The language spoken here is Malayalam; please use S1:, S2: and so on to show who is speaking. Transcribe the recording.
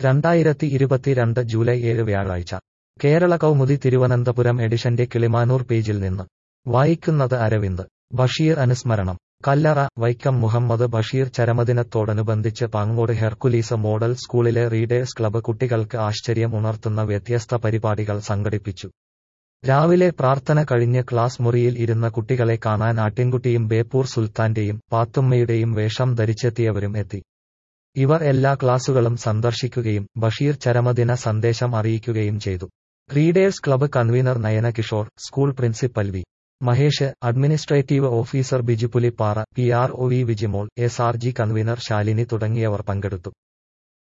S1: രണ്ടായിരത്തി ഇരുപത്തിരണ്ട് ജൂലൈ ഏഴ് വ്യാഴാഴ്ച കേരള കൗമുദി തിരുവനന്തപുരം എഡിഷന്റെ കിളിമാനൂർ പേജിൽ നിന്ന് വായിക്കുന്നത് അരവിന്ദ് ബഷീർ അനുസ്മരണം കല്ലറ വൈക്കം മുഹമ്മദ് ബഷീർ ചരമദിനത്തോടനുബന്ധിച്ച് പാങ്ങോട് ഹെർക്കുലീസ് മോഡൽ സ്കൂളിലെ റീഡേഴ്സ് ക്ലബ്ബ് കുട്ടികൾക്ക് ആശ്ചര്യം ഉണർത്തുന്ന വ്യത്യസ്ത പരിപാടികൾ സംഘടിപ്പിച്ചു രാവിലെ പ്രാർത്ഥന കഴിഞ്ഞ് ക്ലാസ് മുറിയിൽ ഇരുന്ന കുട്ടികളെ കാണാൻ ആട്ടിൻകുട്ടിയും ബേപ്പൂർ സുൽത്താന്റെയും പാത്തുമ്മയുടെയും വേഷം ധരിച്ചെത്തിയവരും എത്തി ഇവർ എല്ലാ ക്ലാസുകളും സന്ദർശിക്കുകയും ബഷീർ ചരമദിന സന്ദേശം അറിയിക്കുകയും ചെയ്തു readers club convener Nayana Kishore school principal V Mahesh administrative officer Biju Pulippara P R O V Vijimol S R G convener Shalini തുടങ്ങിയവർ പങ്കെടുത്തു